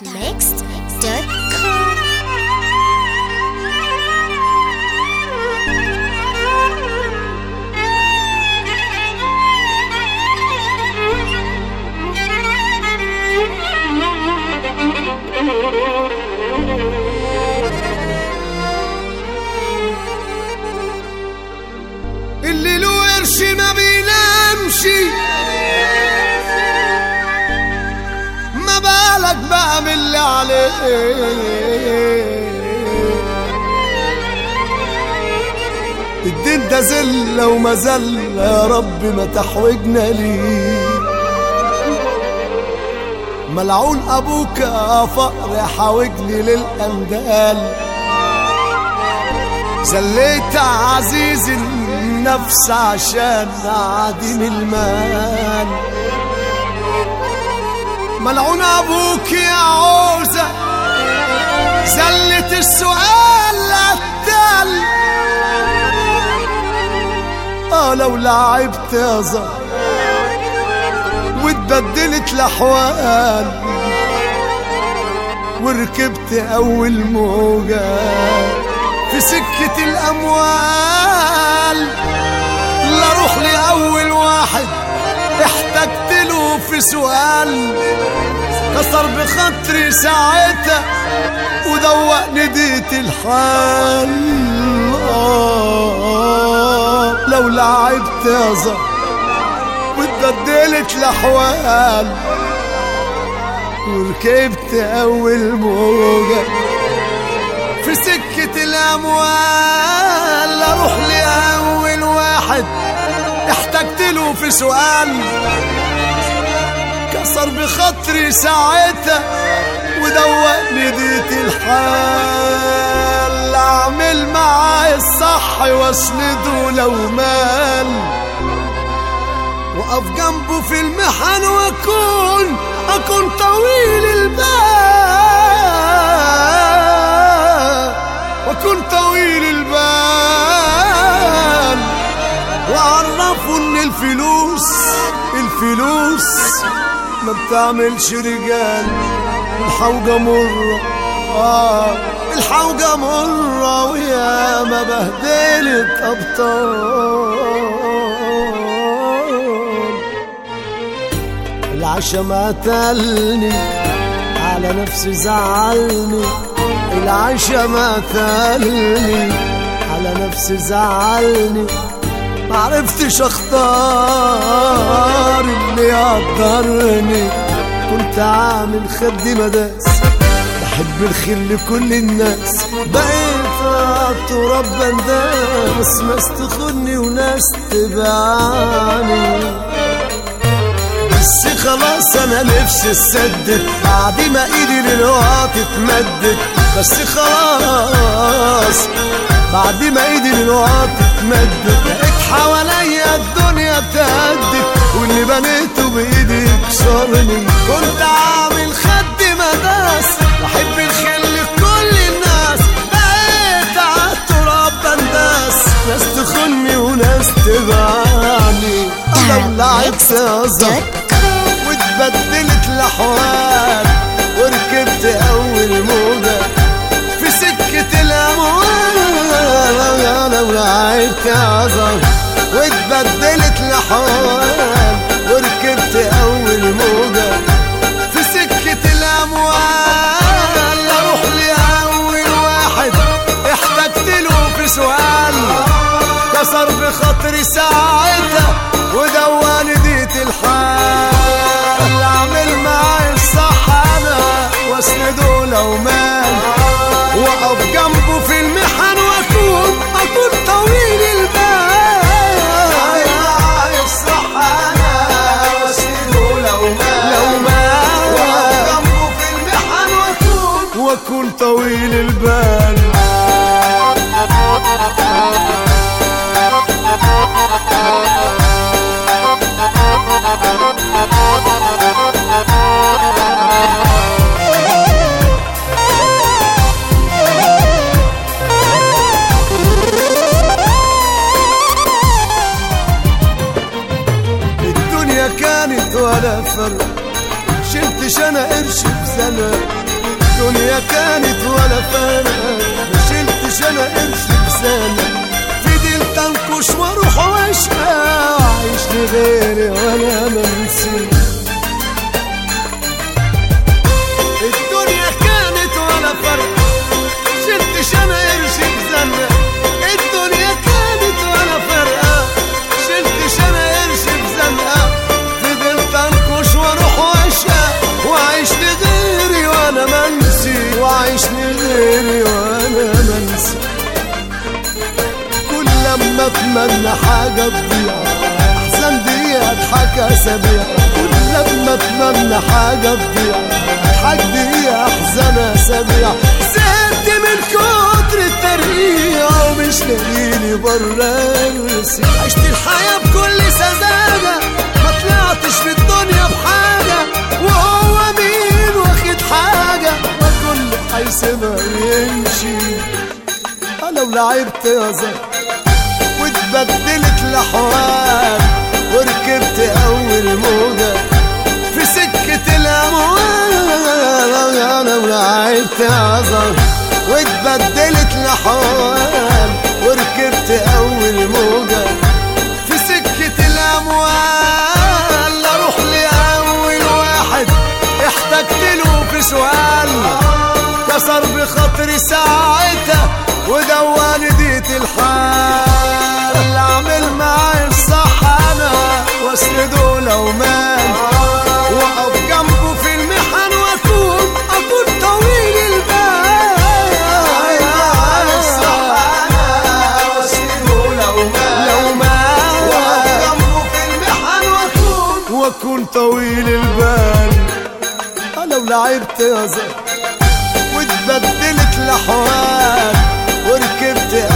arabmixed.com اللي له قرش ما بينامش ما بالك بقى من اللي عليه الدين ده زلة وما زل يا رب ما تحوجنا ليه ملعون ابوك يا فقر حاوجني للاندال زليت عزيز النفس عشان عديم المال ملعون ابوك يا عوزة زلت السؤال التال اه لو لعبت يا زهر واتبدلت الاحوال وركبت اول موجه في سكة الأموال لا روح لأول واحد احتجت له في سؤال كسر بخاطري ساعتها ودوق نديت الحال آه لو لعبت يا زهر واتبدلت الأحوال وركبت أول موجة في سكة الأموال أروح لأول واحد احتجت له في سؤال كسر بخاطري ساعتها ودوقني ديت الحال أعمل معاه الصح واسنده لو مال وأقف جنبه في المحن وأكون أكون طويل البال وأكون طويل البال وأعرفه إن الفلوس الفلوس ما بتعملش رجال الحوجة مرة آه الحوجة مرة ويا ما بهدلت أبطال العشا ما تلني على نفسي زعلني العشا ما تلني على نفسي زعلني معرفتش اختار اللي يقدرني كنت عامل خدي مداس بحب الخير لكل الناس بقيت تراب بنداس ناس تخوني وناس تبعني بس خلاص انا نفسي اسدد بعد ما ايدي للوقت اتمدد بس خلاص بعد ما ايدي للوقت اتمدد لقيت حواليا الدنيا تهدد واللي بنيته بايدي يكسرني كنت عامل خد مداس بحب الخير لكل الناس بقيت عالتراب بنداس ناس تخني وناس تبعني لو لعبت ازهر واتبدلت الاحوال وركبت اول موجه في سكه الاموال لو لعبت ازهر واتبدلت الاحوال وركبت اول موجه في سكه الاموال اروح لاول واحد احتجت له في سؤال كسر بخاطري ساعتها ودواني ديت الحال اعمل معاي الصح انا واسنده لو مال واقف جنبه في المحن واكون اكون طويل البال معاي الصح انا واسنده لو مال لو مال واقف جنبه في المحن واكون واكون طويل البال الدنيا كانت ولا فرق شلتش انا قرش في سنة الدنيا كانت ولا فارقة ما شلتش انا قرش بسنة فضلت انكش واروح واشقى وعيش لغيري وانا منسي الدنيا كانت ولا فرق شلتش انا قرش بزنة الدنيا كانت ولا فرقة شلتش انا قرش بزنقة فضلت انكش واروح واشقى وعيش لغيري وانا منسي وعيش لغيري وانا منسي كل لما اتمنى حاجة تضيع احسن دي اضحك اسابيع كل لما اتمنى حاجة تضيع اضحك دي احزن اسابيع زهقت من كتر الترقيع ومش لاقيني بره الرسي عشت الحياة بكل سذاجة ما طلعتش في الدنيا بحاجة وهو مين واخد حاجة ما كل هيسيبها يمشي انا ولعبت يا زلمه واتبدلت الاحوال وركبت اول موجة في سكة الاموال انا ولعبت عظم واتبدلت الاحوال وركبت اول موجة في سكة الاموال اروح لاول واحد احتجت له في سؤال كسر بخاطري ساعتها ودواني ديت الحال اعمل معاه الصح انا واسنده لو مال واقف جنبه في المحن واكون اكون طويل البال لو مال واقف جنبه في المحن واكون واكون طويل البال انا ولعبت يا زلمه واتبدلت الاحوال وركبت